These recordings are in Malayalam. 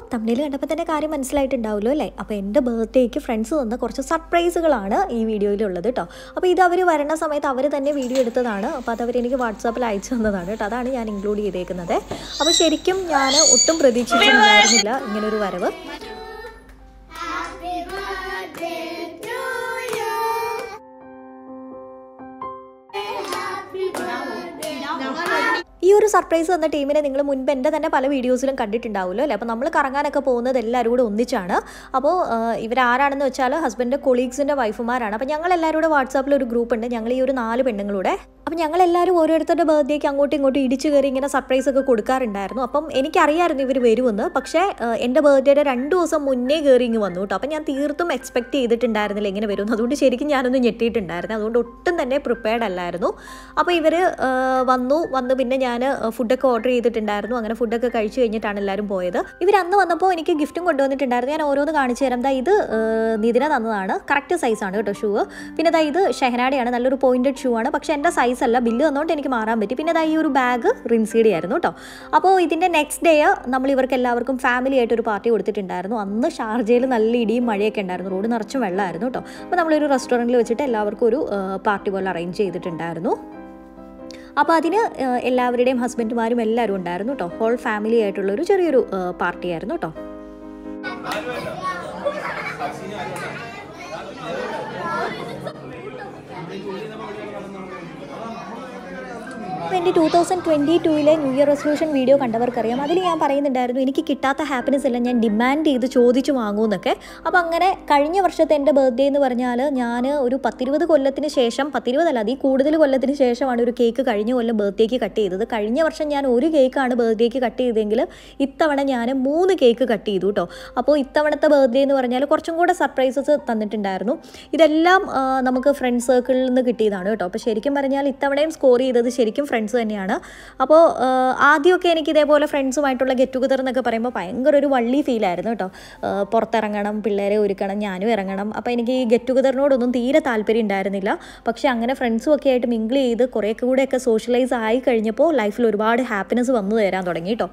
തമിഴിൽ കണ്ടപ്പോൾ തന്നെ കാര്യം മനസ്സിലായിട്ടുണ്ടാവുമല്ലോ അല്ലേ അപ്പോൾ എൻ്റെ ബർത്ത്ഡേക്ക് ഫ്രണ്ട്സ് തന്ന കുറച്ച് സർപ്രൈസുകളാണ് ഈ വീഡിയോയിലുള്ളത് കേട്ടോ അപ്പോൾ ഇത് അവർ വരണ സമയത്ത് അവർ തന്നെ വീഡിയോ എടുത്തതാണ് അപ്പോൾ അത് അവർ എനിക്ക് വാട്സാപ്പിൽ അയച്ചു തന്നതാണ് കേട്ടോ അതാണ് ഞാൻ ഇൻക്ലൂഡ് ചെയ്തേക്കുന്നത് അപ്പോൾ ശരിക്കും ഞാൻ ഒട്ടും പ്രതീക്ഷിച്ചിട്ടുണ്ടായിരുന്നില്ല ഇങ്ങനൊരു വരവ് Happy birthday to you. Happy birthday. ഈ ഒരു സർപ്രൈസ് തന്ന ടീമിനെ നിങ്ങൾ മുൻപ് എൻ്റെ തന്നെ പല വീഡിയോസിലും കണ്ടിട്ടുണ്ടാവുമല്ലോ അല്ലേ അപ്പോൾ നമ്മൾ കറങ്ങാനൊക്കെ പോകുന്നത് എല്ലാവരും കൂടെ ഒന്നിച്ചാണ് അപ്പോൾ ഇവരാരാണെന്ന് വെച്ചാൽ ഹസ്ബൻഡിൻ്റെ കൊളീഗ്സിൻ്റെ വൈഫുമാരാണ് അപ്പോൾ ഞങ്ങൾ എല്ലാവരും കൂടെ വാട്സാപ്പിൽ ഒരു ഗ്രൂപ്പ് ഉണ്ട് ഞങ്ങൾ ഈ ഒരു നാല് പെണ്ണുങ്ങളുടെ അപ്പോൾ ഞങ്ങൾ എല്ലാവരും ഓരോരുത്തരുടെ ബർത്ത്ഡേക്ക് അങ്ങോട്ടും ഇങ്ങോട്ടും ഇടിച്ചു കയറി ഇങ്ങനെ സർപ്രൈസ് ഒക്കെ കൊടുക്കാറുണ്ടായിരുന്നു അപ്പം എനിക്കറിയാമായിരുന്നു ഇവർ വരുമെന്ന് പക്ഷേ ആ, എൻ്റെ ബർത്ത്ഡേയുടെ രണ്ട് ദിവസം മുന്നേ കയറി ഇങ്ങ് വന്നു കേട്ടോ അപ്പം ഞാൻ തീർത്തും എക്സ്പെക്ട് ചെയ്തിട്ടുണ്ടായിരുന്നില്ല ഇങ്ങനെ വരുമെന്ന് അതുകൊണ്ട് ശരിക്കും ഞാനൊന്ന് ഞെട്ടിയിട്ടുണ്ടായിരുന്നു അതുകൊണ്ട് ഒട്ടും തന്നെ പ്രിപ്പയർഡ് അല്ലായിരുന്നു അപ്പോൾ ഇവർ വന്നു വന്ന് പിന്നെ ഞാൻ ഫുഡൊക്കെ ഓർഡർ ചെയ്തിട്ടുണ്ടായിരുന്നു അങ്ങനെ ഫുഡൊക്കെ കഴിച്ചു കഴിഞ്ഞിട്ടാണ് എല്ലാവരും പോയത് ഇവർ അന്ന് വന്നപ്പോൾ എനിക്ക് ഗിഫ്റ്റും കൊണ്ടുവന്നിട്ടുണ്ടായിരുന്നു ഞാൻ ഓരോന്ന് കാണിച്ചു തരാം ദാ ഇത് ആ, നിതിന തന്നതാണ് കറക്റ്റ് സൈസാണ് കേട്ടോ ഷൂ പിന്നെ ദാ ഇത് ഷെഹനാടെയാണ് നല്ലൊരു പോയിന്റഡ് ഷൂ ആണ് പക്ഷേ എൻ്റെ സൈസ് അല്ല ബില്ല് തന്നുകൊണ്ട് എനിക്ക് മാറാൻ പറ്റി പിന്നെ ദാ ഈ ഒരു ബാഗ് റിൻസീഡി ആയിരുന്നു കേട്ടോ അപ്പോൾ ഇതിൻ്റെ നെക്സ്റ്റ് ഡേ നമ്മൾ ഇവർക്ക് എല്ലാവർക്കും ഫാമിലി ആയിട്ട് ഒരു പാർട്ടി കൊടുത്തിട്ടുണ്ടായിരുന്നു അന്ന് ഷാർജയിൽ നല്ല ഇടിയും മഴയൊക്കെ ഉണ്ടായിരുന്നു റോഡ് നിറച്ചും വെള്ളമായിരുന്നു കേട്ടോ അപ്പോൾ നമ്മളൊരു റെസ്റ്റോറൻറ്റിൽ വെച്ചിട്ട് എല്ലാവർക്കും ഒരു പാർട്ടി പോലെ അറേഞ്ച് ചെയ്തിട്ടുണ്ടായിരുന്നു അപ്പോൾ അതിന് ആ, എല്ലാവരുടെയും ഹസ്ബൻഡുമാരും എല്ലാവരും ഉണ്ടായിരുന്നു കേട്ടോ ഹോൾ ഫാമിലി ആയിട്ടുള്ള ഒരു ചെറിയൊരു പാർട്ടി ആയിരുന്നു കേട്ടോ അപ്പോൾ എൻ്റെ ടൂ തൗസൻഡ് ട്വൻറ്റി ടൂവിലെ ന്യൂ ഇയർ റെസൊല്യൂഷൻ വീഡിയോ കണ്ടവർക്കറിയാം അതിൽ ഞാൻ പറയുന്നുണ്ടായിരുന്നു എനിക്ക് കിട്ടാത്ത ഹാപ്പിനെസ് എല്ലാം ഞാൻ ഡിമാൻഡ് ചെയ്ത് ചോദിച്ചു വാങ്ങുമെന്നൊക്കെ അപ്പോൾ അങ്ങനെ കഴിഞ്ഞ വർഷത്തെ എൻ്റെ ബർത്ത്ഡേ എന്ന് പറഞ്ഞാൽ ഞാൻ ഒരു പത്തിരുപത് കൊല്ലത്തിന് ശേഷം പത്തിരുപതല്ല അതിൽ കൂടുതൽ കൊല്ലത്തിന് ശേഷമാണ് ഒരു കേക്ക് കഴിഞ്ഞ കൊല്ലം ബർത്ത്ഡേക്ക് കട്ട് ചെയ്തത് കഴിഞ്ഞ വർഷം ഞാൻ ഒരു കേക്കാണ് ബർത്ത്ഡേക്ക് കട്ട് ചെയ്തതെങ്കിൽ ഇത്തവണ ഞാൻ മൂന്ന് കേക്ക് കട്ട് ചെയ്തു കേട്ടോ അപ്പോൾ ഇത്തവണത്തെ ബർത്ത്ഡേ എന്ന് പറഞ്ഞാൽ കുറച്ചും കൂടെ സർപ്രൈസസ് തന്നിട്ടുണ്ടായിരുന്നു ഇതെല്ലാം ആ, നമുക്ക് ഫ്രണ്ട് സർക്കിളിൽ നിന്ന് കിട്ടിയതാണ് കേട്ടോ അപ്പോൾ ശരിക്കും പറഞ്ഞാൽ ഇത്തവണയും സ്കോർ ചെയ്തത് ശരിക്കും ഫ്രണ്ട്സ് തന്നെയാണ് അപ്പോൾ ആ, ആദ്യമൊക്കെ എനിക്ക് ഇതേപോലെ ഫ്രണ്ട്സുമായിട്ടുള്ള ഗെറ്റ് ടുഗദർ എന്നൊക്കെ പറയുമ്പോൾ ഭയങ്കര ഒരു വള്ളി ഫീലായിരുന്നു കേട്ടോ ആ, പുറത്തിറങ്ങണം പിള്ളേരെ ഒരുക്കണം ഞാനും ഇറങ്ങണം അപ്പോൾ എനിക്ക് ഈ ഗെറ്റ് ടുഗദറിനോടൊന്നും തീരെ താല്പര്യം ഉണ്ടായിരുന്നില്ല പക്ഷേ അങ്ങനെ ഫ്രണ്ട്സും ഒക്കെ ആയിട്ട് മിങ്കിൾ ചെയ്ത് കുറേ കൂടെയൊക്കെ സോഷ്യലൈസ് ആയി കഴിഞ്ഞപ്പോൾ ലൈഫിൽ ഒരുപാട് ഹാപ്പിനെസ് വന്നു തരാൻ തുടങ്ങി കേട്ടോ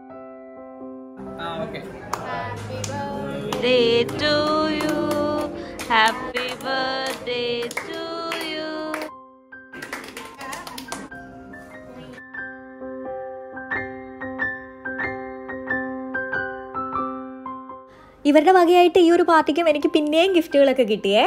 ആ okay birthday to you. Happy birthday to you. ഇവരുടെ വകയായിട്ട് ഈ ഒരു പാർട്ടിക്കും എനിക്ക് പിന്നെയും ഗിഫ്റ്റുകളൊക്കെ കിട്ടിയേ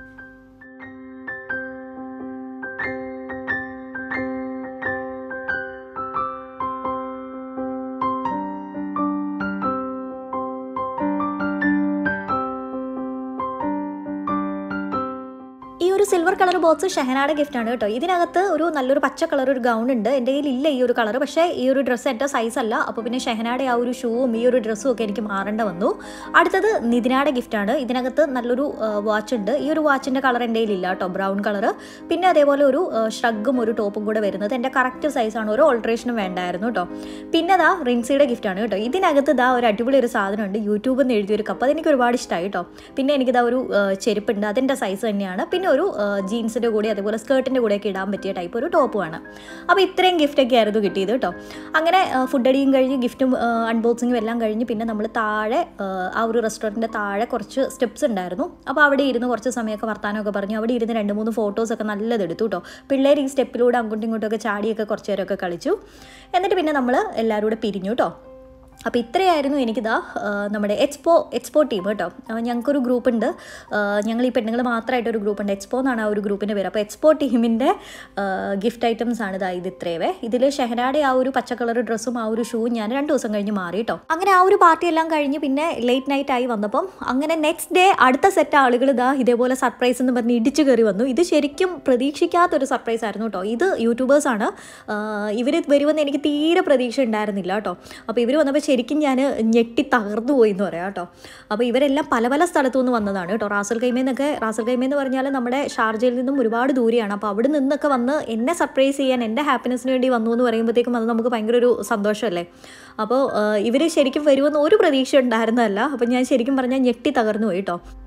ഈ ഒരു സിൽവർ കളർ ബോക്സ് ഷെഹനാടെ ഗിഫ്റ്റ് ആണ് കേട്ടോ ഇതിനകത്ത് ഒരു നല്ലൊരു പച്ച കളർ ഒരു ഗൗൺ ഉണ്ട് എൻ്റെ കയ്യിൽ ഇല്ല ഈ ഒരു കളർ പക്ഷേ ഈ ഒരു ഡ്രസ്സ് എൻ്റെ സൈസ് അല്ല അപ്പോൾ പിന്നെ ഷെഹനാടെ ആ ഒരു ഷൂവും ഈ ഒരു ഡ്രസ്സും ഒക്കെ എനിക്ക് മാറേണ്ട വന്നു അടുത്തത് നിതിനാടെ ഗിഫ്റ്റ് ആണ് ഇതിനകത്ത് നല്ലൊരു വാച്ച് ഉണ്ട് ഈ ഒരു വാച്ചിൻ്റെ കളർ എൻ്റെ കയ്യിലില്ല കേട്ടോ ബ്രൗൺ കളർ പിന്നെ അതേപോലെ ഒരു ഷ്രഗും ഒരു ടോപ്പും കൂടെ വരുന്നത് എൻ്റെ കറക്റ്റ് സൈസാണ് ഒരു ഓൾട്രേഷനും വേണ്ടായിരുന്നു കേട്ടോ പിന്നെ ദാ റിൻസിയുടെ ഗിഫ്റ്റ് ആണ് കേട്ടോ ഇതിനകത്ത് ദാ ഒരു അടിപൊളി ഒരു സാധനമുണ്ട് യൂട്യൂബിൽ നിന്ന് എഴുതിയ ഒരു കപ്പ് അതെനിക്ക് ഒരുപാട് ഇഷ്ടമായി കേട്ടോ പിന്നെ എനിക്കിതാ ഒരു ആ, ചെരുപ്പുണ്ട് അതിൻ്റെ സൈസ് തന്നെയാണ് പിന്നെ ഒരു ജീൻസിൻ്റെ കൂടെ അതേപോലെ സ്കേർട്ടിൻ്റെ കൂടെയൊക്കെ ഇടാൻ പറ്റിയ ടൈപ്പ് ഒരു ടോപ്പുമാണ് അപ്പോൾ ഇത്രയും ഗിഫ്റ്റൊക്കെ ആയിരുന്നു കിട്ടിയത് കേട്ടോ അങ്ങനെ ഫുഡ് അടിയും കഴിഞ്ഞ് ഗിഫ്റ്റും അൺബോക്സിങ്ങും എല്ലാം കഴിഞ്ഞ് പിന്നെ നമ്മൾ താഴെ ആ, ആ ഒരു റെസ്റ്റോറൻറ്റിൻ്റെ താഴെ കുറച്ച് സ്റ്റെപ്സ് ഉണ്ടായിരുന്നു അപ്പോൾ അവിടെ ഇരുന്ന് കുറച്ച് സമയമൊക്കെ വർത്താനമൊക്കെ പറഞ്ഞു അവിടെ ഇരുന്ന് രണ്ട് മൂന്ന് ഫോട്ടോസൊക്കെ നല്ലത് എടുത്തു കേട്ടോ പിള്ളേർ ഈ സ്റ്റെപ്പിലൂടെ അങ്ങോട്ടും ഇങ്ങോട്ടും ഒക്കെ ചാടിയൊക്കെ കുറച്ച് നേരമൊക്കെ കളിച്ചു എന്നിട്ട് പിന്നെ നമ്മൾ എല്ലാവരും കൂടെ പിരിഞ്ഞു കേട്ടോ അപ്പോൾ ഇത്രയായിരുന്നു എനിക്കിതാ ആ, നമ്മുടെ എക്സ്പോ എക്സ്പോ ടീം കേട്ടോ അപ്പോൾ ഞങ്ങൾക്കൊരു ഗ്രൂപ്പ് ഉണ്ട് ആ, ഞങ്ങൾ ഈ പെണ്ണുങ്ങൾ മാത്രമായിട്ട് ഒരു ഗ്രൂപ്പ് ഉണ്ട് എക്സ്പോ എന്നാണ് ആ ഒരു ഗ്രൂപ്പിൻ്റെ പേര് അപ്പോൾ എക്സ്പോ ടീമിൻ്റെ ഗിഫ്റ്റ് ഐറ്റംസ് ആണ് ഇതാ ഇത് ഇത്രയവേ ഇതിൽ ഷെഹനാടെ ആ ഒരു പച്ച കളർ ഡ്രസ്സും ആ ഒരു ഷൂവും ഞാൻ രണ്ട് ദിവസം കഴിഞ്ഞ് മാറി കേട്ടോ അങ്ങനെ ആ ഒരു പാർട്ടി എല്ലാം കഴിഞ്ഞ് പിന്നെ ലേറ്റ് നൈറ്റ് ആയി വന്നപ്പം അങ്ങനെ നെക്സ്റ്റ് ഡേ അടുത്ത സെറ്റ് ആളുകൾ ഇതാ ഇതേപോലെ സർപ്രൈസ് എന്ന് പറഞ്ഞ് ഇടിച്ചു കയറി വന്നു ഇത് ശരിക്കും പ്രതീക്ഷിക്കാത്തൊരു സർപ്രൈസ് ആയിരുന്നു കേട്ടോ ഇത് യൂട്യൂബേഴ്സാണ് ഇവർ വരുമെന്ന് എനിക്ക് തീരെ പ്രതീക്ഷ ഉണ്ടായിരുന്നില്ല കേട്ടോ അപ്പോൾ ഇവർ വന്നപ്പോൾ ശരിക്കും ഞാൻ ഞെട്ടി തകർന്നു പോയി എന്ന് പറയാം കേട്ടോ അപ്പോൾ ഇവരെല്ലാം പല പല സ്ഥലത്തു നിന്ന് വന്നതാണ് കേട്ടോ റാസൽ കൈമേന്നൊക്കെ റാസൽ കൈമേന്ന് പറഞ്ഞാൽ നമ്മുടെ ഷാർജയിൽ നിന്നും ഒരുപാട് ദൂരെയാണ് അപ്പോൾ അവിടെ നിന്നൊക്കെ വന്ന് എന്നെ സർപ്രൈസ് ചെയ്യാൻ എൻ്റെ ഹാപ്പിനെസ്സിന് വേണ്ടി വന്നു എന്ന് പറയുമ്പോഴത്തേക്കും അത് നമുക്ക് ഭയങ്കര ഒരു സന്തോഷമല്ലേ അപ്പോൾ ഇവർ ശരിക്കും വരുമെന്ന് ഒരു പ്രതീക്ഷ ഉണ്ടായിരുന്നതല്ല അപ്പോൾ ഞാൻ ശരിക്കും പറഞ്ഞാൽ ഞെട്ടി തകർന്നു പോയി കേട്ടോ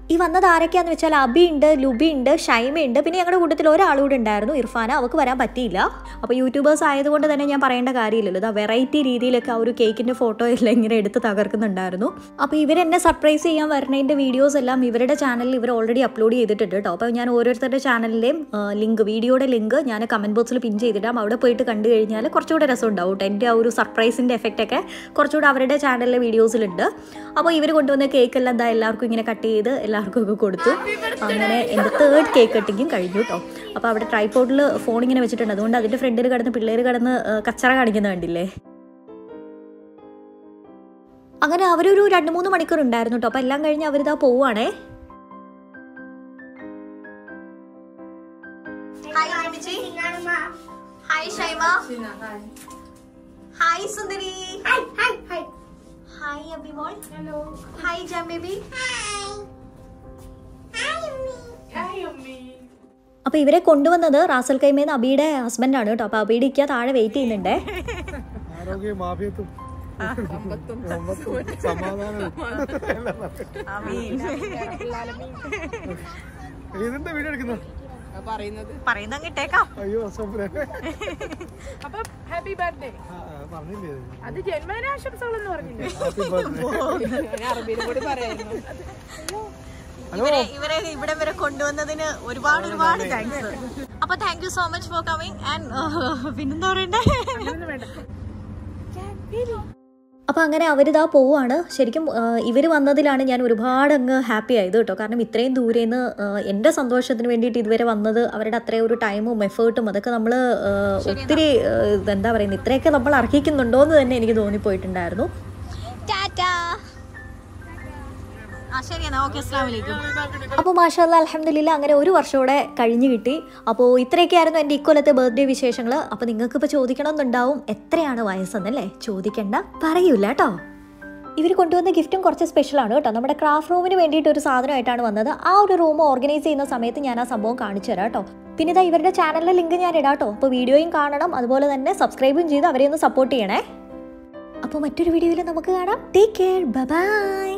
ഈ വന്നത് ആരൊക്കെയാന്ന് വെച്ചാൽ അബി ഉണ്ട് ലുബി ഉണ്ട് ഷൈമ ഉണ്ട് പിന്നെ ഞങ്ങളുടെ കൂട്ടത്തിൽ ഒരാളുകൂടെ ഉണ്ടായിരുന്നു ഇർഫാന അവൾക്ക് വരാൻ പറ്റിയില്ല അപ്പോൾ യൂട്യൂബേഴ്സ് ആയതുകൊണ്ട് തന്നെ ഞാൻ പറയേണ്ട കാര്യമില്ലല്ലോ ഇതാ വെറൈറ്റി രീതിയിലൊക്കെ ആ ഒരു കേക്കിൻ്റെ ഫോട്ടോ എല്ലാം ഇങ്ങനെ എടുത്ത് തകർക്കുന്നുണ്ടായിരുന്നു അപ്പോൾ ഇവരെന്നെ സർപ്രൈസ് ചെയ്യാൻ വരുന്നതിൻ്റെ വീഡിയോസ് എല്ലാം ഇവരുടെ ചാനലിൽ ഇവർ ഓൾറെഡി അപ്ലോഡ് ചെയ്തിട്ടുണ്ട് കേട്ടോ അപ്പോൾ ഞാൻ ഓരോരുത്തരുടെ ചാനലിലെയും ലിങ്ക് വീഡിയോയുടെ ലിങ്ക് ഞാൻ കമൻറ്റ് ബോക്സിൽ പിൻ ചെയ്തിടാം അവിടെ പോയിട്ട് കണ്ടു കഴിഞ്ഞാൽ കുറച്ചുകൂടെ രസം ഉണ്ടാവും കേട്ടോ എൻ്റെ ആ ഒരു സർപ്രൈസിൻ്റെ എഫക്റ്റ് ഒക്കെ കുറച്ചുകൂടെ അവരുടെ ചാനലിലെ വീഡിയോസിലുണ്ട് അപ്പോൾ ഇവർ കൊണ്ടുവന്ന കേക്ക് എല്ലാം എന്താ എല്ലാവർക്കും ഇങ്ങനെ കട്ട് ചെയ്ത് എല്ലാവർക്കും ഒക്കെ കൊടുത്തു അങ്ങനെ എൻ്റെ തേർഡ് കേക്ക് കട്ടിങ്ങും കഴിഞ്ഞു കേട്ടോ അപ്പോൾ അവിടെ ട്രൈപോഡിൽ ഫോൺ ഇങ്ങനെ വെച്ചിട്ടുണ്ട് അതുകൊണ്ട് അതിൻ്റെ ഫ്രണ്ടിൽ കിടന്ന് പിള്ളേർ കിടന്ന് ആ, കച്ചറ കാണിക്കുന്ന കണ്ടില്ലേ അങ്ങനെ അവരൊരു രണ്ട് മൂന്ന് മണിക്കൂർ ഉണ്ടായിരുന്നു കേട്ടോ അപ്പോൾ എല്ലാം കഴിഞ്ഞ് അവരിതാ പോവുകയാണേ hi Shaima hi Sundari Hi, hi, hi. Hi Abimol Hello. Hi jam baby Hi. Hi, Ummi. അപ്പോൾ ഇവരെ കൊണ്ടുവന്നത് റാസൽ കൈമേന്ന് അബിയുടെ ഹസ്ബൻഡാണ് കേട്ടോ അപ്പോൾ അബിയുടെ ഇക്ക താഴെ വെയിറ്റ് ചെയ്യുന്നുണ്ടേ ആരോഗ്യ മാഫിയത്തും സമാധാനവും ഇതിന്റെ വീഡിയോ എടുക്കുന്ന പറയുന്ന കിട്ടേക്കാം അയ്യോ അസോഫിലെ അപ്പൊ ഹാപ്പി ബർത്ത്ഡേ പറഞ്ഞില്ലേ അത് ജന്മദിനാശംസകളെന്ന് പറഞ്ഞില്ലേ ഹാപ്പി ബർത്ത്ഡേ ഞാൻ അറബിയിലും കൂടി പറയായിരുന്നു ഇവരെ ഇവരെ ഇവിടെ വരെ കൊണ്ടുവന്നതിന് ഒരുപാട് ഒരുപാട് താങ്ക്സ് അപ്പൊ thank you so much for coming and പിന്നെന്താ പറയണ്ടേ അപ്പോൾ അങ്ങനെ അവരിതാ പോവുകയാണ് ശരിക്കും ഇവർ വന്നതിലാണ് ഞാൻ ഒരുപാട് അങ്ങ് ഹാപ്പി ആയത് കേട്ടോ കാരണം ഇത്രയും ദൂരെ നിന്ന് എൻ്റെ സന്തോഷത്തിന് വേണ്ടിയിട്ട് ഇതുവരെ വന്നത് അവരുടെ അത്രയും ഒരു ടൈമും എഫേർട്ടും അതൊക്കെ നമ്മൾ ഒത്തിരി ആ, എന്താ പറയുന്നത് ഇത്രയൊക്കെ നമ്മൾ അർഹിക്കുന്നുണ്ടോ എന്ന് തന്നെ എനിക്ക് തോന്നിപ്പോയിട്ടുണ്ടായിരുന്നു ടാറ്റാ ആ ശരി എന്നാൽ ഓക്കെ അസ്സാം വലൈക്കും അപ്പോൾ മാഷാല്ല അലഹമ്മദില്ല അങ്ങനെ ഒരു വർഷത്തോടെ കഴിഞ്ഞു കിട്ടി അപ്പോൾ ഇത്രയൊക്കെയായിരുന്നു എൻ്റെ ഇക്കൊല്ലത്തെ ബർത്ത്ഡേ വിശേഷങ്ങൾ അപ്പോൾ നിങ്ങൾക്കിപ്പോൾ ചോദിക്കണമെന്നുണ്ടാവും എത്രയാണ് വയസ്സെന്നല്ലേ ചോദിക്കണ്ട പറയൂല കേട്ടോ ഇവർ കൊണ്ടുവന്ന ഗിഫ്റ്റും കുറച്ച് സ്പെഷ്യലാണ് കേട്ടോ നമ്മുടെ ക്രാഫ്റ്റ് റൂമിന് വേണ്ടിയിട്ട് ഒരു സാധനമായിട്ടാണ് വന്നത് ആ ഒരു റൂം ഓർഗനൈസ് ചെയ്യുന്ന സമയത്ത് ഞാൻ ആ സംഭവം കാണിച്ചു തരാം കേട്ടോ പിന്നെ ഇതാ ഇവരുടെ ചാനലിലെ ലിങ്ക് ഞാൻ ഇടാം കേട്ടോ അപ്പോൾ വീഡിയോയും കാണണം അതുപോലെ തന്നെ സബ്സ്ക്രൈബും ചെയ്ത് അവരെ ഒന്ന് സപ്പോർട്ട് ചെയ്യണേ അപ്പോൾ മറ്റൊരു വീഡിയോയിൽ നമുക്ക് കാണാം ടേക്ക് കെയർ ബൈ